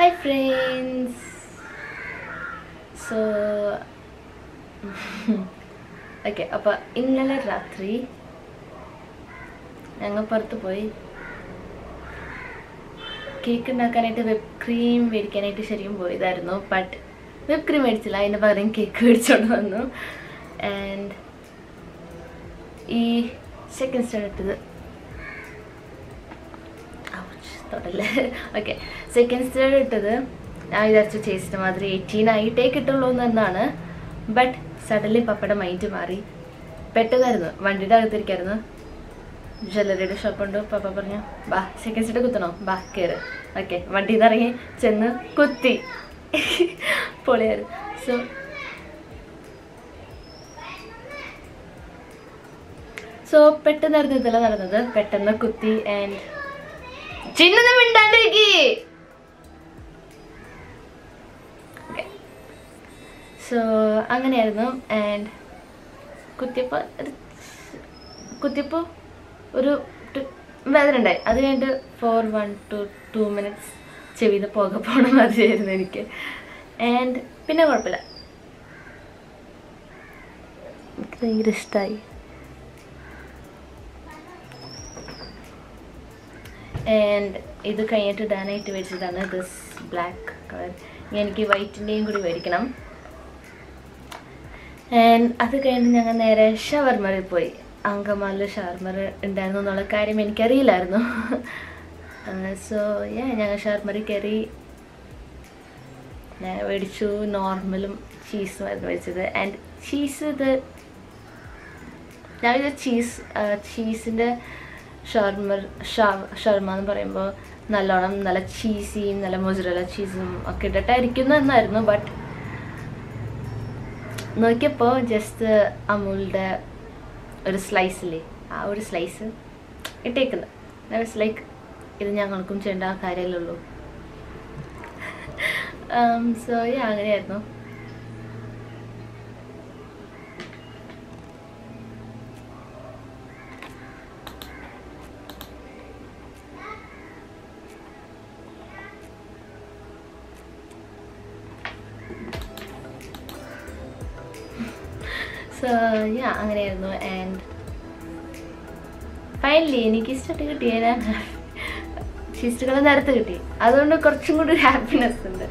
hi friends so okay അപ്പോൾ ഇന്നലെ രാത്രി ഞങ്ങൾ പുറത്ത് പോയി കേക്ക് ഉണ്ടാക്കാനായിട്ട് വെബ് ക്രീം മേടിക്കാനായിട്ട് ശരിക്കും പോയതായിരുന്നു ബട്ട് വെബ് ക്രീം മേടിച്ചില്ല അതിന് പകരം കേക്ക് മേടിച്ചോണ്ട് വന്നു ആൻഡ് ഈ സെക്കൻഡ് സ്റ്റാൻഡ് ഇട്ടത് തൊടല്ലേ ഓക്കെ സെക്കൻഡ് സ്റ്റാൻഡ് ഇട്ടത് ഞാൻ വിചാരിച്ചു ചേച്ചിൻ്റെ മാതിരി എയ്റ്റീൻ ആയിട്ടേ കിട്ടുള്ളൂ എന്നാണ് ബട്ട് സഡൻലി പപ്പയുടെ മൈൻഡ് മാറി പെട്ടതായിരുന്നു വണ്ടിയുടെ അകത്തിരിക്കായിരുന്നു ജ്വല്ലറിയുടെ ഷോപ്പുണ്ട് പപ്പ പറഞ്ഞു ബാ സെക്കൻഡ് സൈഡ് കുത്തണോ ബാ കയറ് ഓക്കെ വണ്ടിയിൽ നിന്ന് ഇറങ്ങി ചെന്ന് കുത്തി പൊളിയായിരുന്നു സോ സോ പെട്ടെന്നായിരുന്നു ഇതെല്ലാം നടന്നത് പെട്ടെന്ന് കുത്തി ആൻഡ് ചിന്നത് മിണ്ടാണ്ടിരിക്കേ സോ അങ്ങനെയായിരുന്നു ആൻഡ് കുത്തിയപ്പോൾ കുത്തിയപ്പോൾ ഒരു ട്- വേദന ഉണ്ടായി അത് കഴിഞ്ഞിട്ട് four one two two minutes ചെവിന്ന് പുക പോണ മാതിരിയായിരുന്നു എനിക്ക് ആൻഡ് പിന്നെ കുഴപ്പമില്ല എനിക്ക് ഭയങ്കര ഇഷ്ടമായി ആൻഡ് ഇത് കഴിഞ്ഞിട്ട് ഇടാനായിട്ട് മേടിച്ചതാണ് ദിസ് ബ്ലാക്ക് കളർ എനിക്ക് വൈറ്റിൻ്റെയും കൂടി മേടിക്കണം ആൻഡ് അത് കഴിഞ്ഞ് ഞങ്ങൾ നേരെ ഷവർമറിൽ പോയി അങ്കമാലിൽ ഷവർമർ ഉണ്ടായിരുന്നു എന്നുള്ള കാര്യം എനിക്കറിയില്ലായിരുന്നു സോ യാ ഞങ്ങൾ ഷവർമറിൽ കയറി ഞാൻ മേടിച്ചു നോർമലും ചീസും ആയിരുന്നു മേടിച്ചത് ആൻഡ് ചീസ് ഇത് ഞാൻ ഇത് ചീസ് ചീസിൻ്റെ ഷവർമർ ഷവർമ എന്ന് പറയുമ്പോൾ നല്ലോണം നല്ല ചീസിയും നല്ല മൊസറല ചീസും ഒക്കെ ഇട്ടിട്ടായിരിക്കുന്നു എന്നായിരുന്നു ബട്ട് നോക്കിയപ്പോൾ ജസ്റ്റ് അമൂലിൻ്റെ ഒരു സ്ലൈസില്ലേ ആ ഒരു സ്ലൈസ് ഇട്ടേക്കുന്നത് ഇറ്റ്സ് ലൈക്ക് ഇത് ഞങ്ങൾക്കും ചെയ്യേണ്ട ആ കാര്യമല്ലുള്ളൂ സോ യാ അങ്ങനെയായിരുന്നു സോ യാ അങ്ങനെയായിരുന്നു ആൻഡ് ഫൈനലി എനിക്ക് ഇഷ്ടമായിട്ട് കിട്ടിയ ചീസ്റ്റുകൾ നേരത്തെ കിട്ടി അതുകൊണ്ട് കുറച്ചും കൂടി ഹാപ്പിനെസ് ഉണ്ട്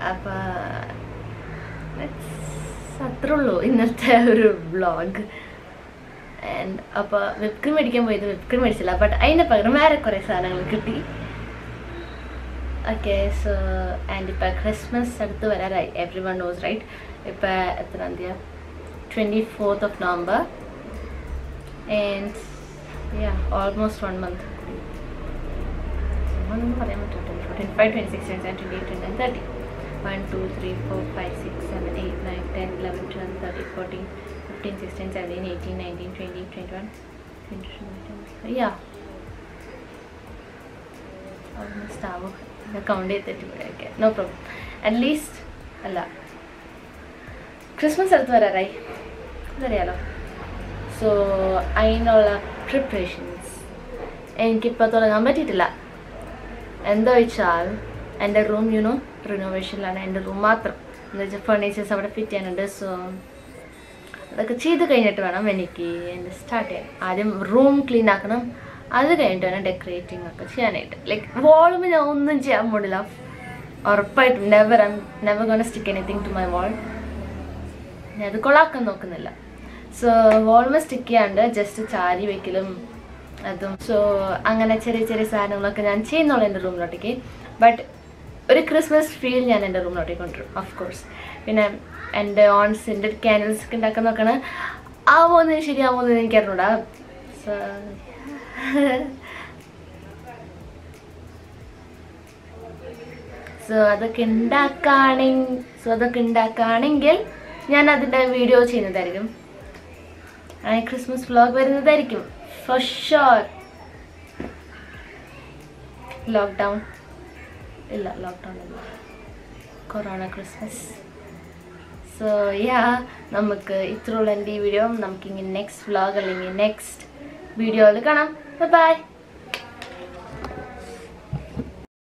അപ്പോൾ അത്രേ ഉള്ളൂ ഇന്നത്തെ ഒരു വ്ളോഗ് ആൻഡ് അപ്പോൾ വിപ്ക്രീം മേടിക്കാൻ പോയത് വിപ്ക്രീം മേടിച്ചില്ല ബട്ട് അതിൻ്റെ പകരം വേറെ കുറേ സാധനങ്ങൾ കിട്ടി ഓക്കെ സോ ആൻഡ് ഇപ്പം ക്രിസ്മസ് അടുത്ത് വരാറായി എവ്രി വൺ നോസ് റൈറ്റ് ഇപ്പം എത്രാം തീയതി twenty fourth of November and ya almost one month ഒന്നും പറയാൻ പറ്റില്ല twenty five twenty six twenty seven twenty eight twenty nine thirty one two three four five six seven eight nine ten eleven twelve thirty fourteen fifteen sixteen seventeen eighteen nineteen twenty twenty one twenty two ya almost ആവും count ചെയ്തിട്ട് ഇവിടെയൊക്കെ no problem at least അല്ല Christmas അടുത്ത് വരാറായി അതറിയാലോ so അതിനുള്ള preparations എനിക്കിപ്പോൾ തുടങ്ങാൻ പറ്റിയിട്ടില്ല എന്താ വെച്ചാൽ എൻ്റെ റൂം യുനോ റിനോവേഷനിലാണ് എൻ്റെ റൂം മാത്രം എന്ന് വെച്ചാൽ ഫർണിച്ചേഴ്സ് അവിടെ ഫിറ്റ് ചെയ്യാനുണ്ട് സോ അതൊക്കെ ചെയ്ത് കഴിഞ്ഞിട്ട് വേണം എനിക്ക് എൻ്റെ സ്റ്റാർട്ട് ചെയ്യാൻ ആദ്യം റൂം ക്ലീൻ ആക്കണം അത് കഴിഞ്ഞിട്ട് വേണം ഡെക്കറേറ്റിംഗ് ഒക്കെ ചെയ്യാനായിട്ട് ലൈക്ക് വോളും ഞാൻ ഒന്നും ചെയ്യാൻ പോണില്ല ഉറപ്പായിട്ടും never I'm never gonna stick anything to my wall ഞാൻ അത് കൊളാക്കാൻ നോക്കുന്നില്ല സോ വോൾമ സ്റ്റിക്ക് ചെയ്യാണ്ട് ജസ്റ്റ് ചാരി വെക്കലും അതും സോ അങ്ങനെ ചെറിയ ചെറിയ സാധനങ്ങളൊക്കെ ഞാൻ ചെയ്യുന്നുള്ളൂ എൻ്റെ റൂമിലോട്ടേക്ക് ബട്ട് ഒരു ക്രിസ്മസ് ഫീൽ ഞാൻ എൻ്റെ റൂമിലോട്ടേക്ക് കൊണ്ടുവരും ഓഫ് കോഴ്സ് പിന്നെ എൻ്റെ ഓൺസിൻ്റെ ക്യാൻഡിൽസ് ഒക്കെ ഉണ്ടാക്കാൻ നോക്കണ ആവോന്ന് ശരിയാവോന്ന് എനിക്ക് അറിഞ്ഞൂടാ സോ സോ അതൊക്കെ ഉണ്ടാക്കുകയാണെങ്കിൽ സോ അതൊക്കെ ഉണ്ടാക്കുകയാണെങ്കിൽ ഞാൻ അതിൻ്റെ വീഡിയോ ചെയ്യുന്നതായിരിക്കും അങ്ങനെ ക്രിസ്മസ് വ്ലോഗ് വരുന്നതായിരിക്കും ഫോർ ഷുവർ ലോക്ക്ഡൗൺ ഇല്ല ലോക്ക്ഡൗൺ ഇല്ല കൊറോണ ക്രിസ്മസ് സോ യാ നമുക്ക് ഇത്രയുള്ള എൻ്റെ ഈ വീഡിയോ നമുക്കിങ്ങനെ നെക്സ്റ്റ് വ്ലോഗ് അല്ലെങ്കിൽ നെക്സ്റ്റ് വീഡിയോയിൽ കാണാം ബൈ